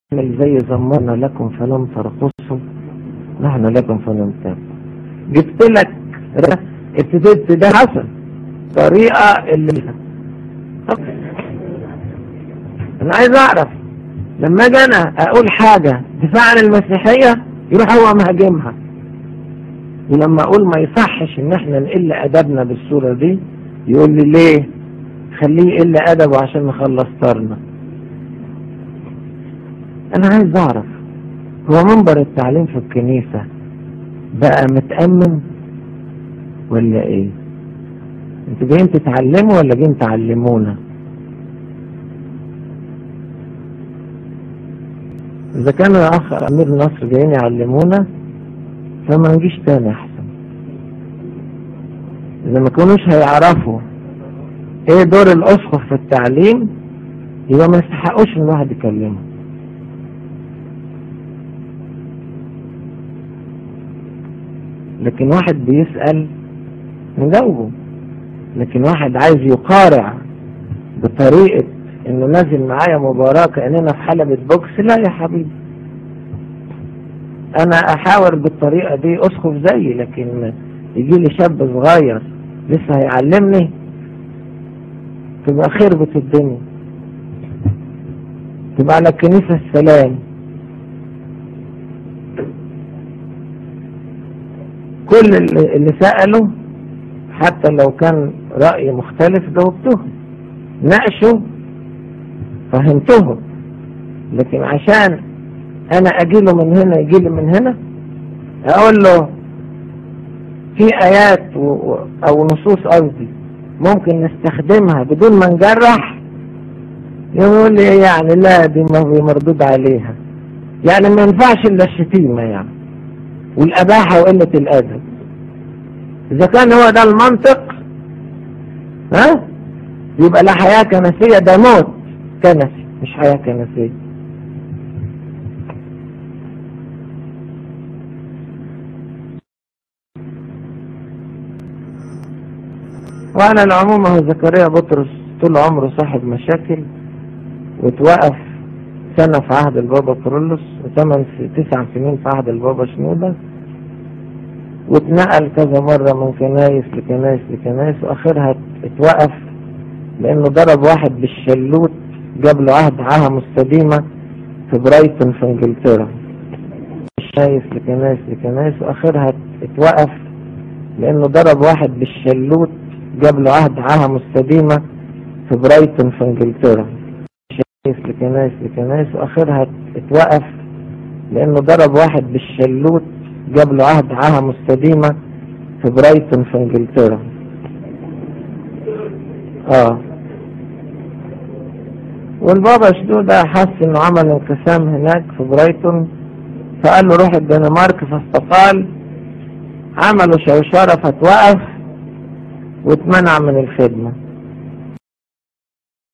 زي زمرنا لكم فلم ترقصوا نحن لكم فلم ترقصوا جبت لك ابتديت ده حسن طريقة اللي انا عايز اعرف لما اجي انا اقول حاجة دفاع عن المسيحية يروح هو مهاجمها ولما اقول ما يصحش ان احنا نقل ادبنا بالصورة دي يقول لي ليه خليه يقل ادبه عشان نخلص طارنا انا عايز اعرف هو منبر التعليم في الكنيسة بقى متأمن ولا ايه انتوا جايين تتعلموا ولا جايين تعلمونا اذا كانوا يا اخ امير نصر جايين يعلمونا فما نجيش تاني احسن اذا ما كانوش هيعرفوا ايه دور الاسقف في التعليم يبقى ما يستحقوش ان الواحد يكلمه لكن واحد بيسأل نجاوبه لكن واحد عايز يقارع بطريقة انه نازل معايا مباراة كأننا في حلبة بوكس لا يا حبيبي انا احاور بالطريقة دي اسخف زيي لكن يجي لي شاب صغير لسه هيعلمني تبقى خربة الدنيا تبقى على الكنيسة السلام كل اللي سألوا حتى لو كان رأي مختلف جاوبتهم ناقشوا فهمتهم لكن عشان انا اجيله من هنا يجيله من هنا اقول له في ايات و... او نصوص قصدي ممكن نستخدمها بدون ما نجرح يقول لي يعني لا دي مردود عليها يعني ما ينفعش الا الشتيمه يعني والاباحه وقله الادب اذا كان هو ده المنطق ها يبقى لا حياه كنسيه ده موت كنسي مش حياه كنسيه وعلى العموم هو زكريا بطرس طول عمره صاحب مشاكل وتوقف سنة في عهد البابا كرولوس وثمان تسع سنين في عهد البابا شنودة واتنقل كذا مرة من كنايس لكنايس لكنايس واخرها اتوقف لانه ضرب واحد بالشلوت جاب له عهد عاهة مستديمة في برايتون في انجلترا كنايس لكنايس لكنايس واخرها اتوقف لانه ضرب واحد بالشلوت جاب له عهد عاهة مستديمة في برايتون في انجلترا كنايس لكنايس لكنايس واخرها اتوقف لانه ضرب واحد بالشلوت جاب له عهد عاهة مستديمة في برايتون في انجلترا اه والبابا شدودة حس انه عمل انقسام هناك في برايتون فقال له روح الدنمارك فاستقال عملوا شوشرة فتوقف واتمنع من الخدمة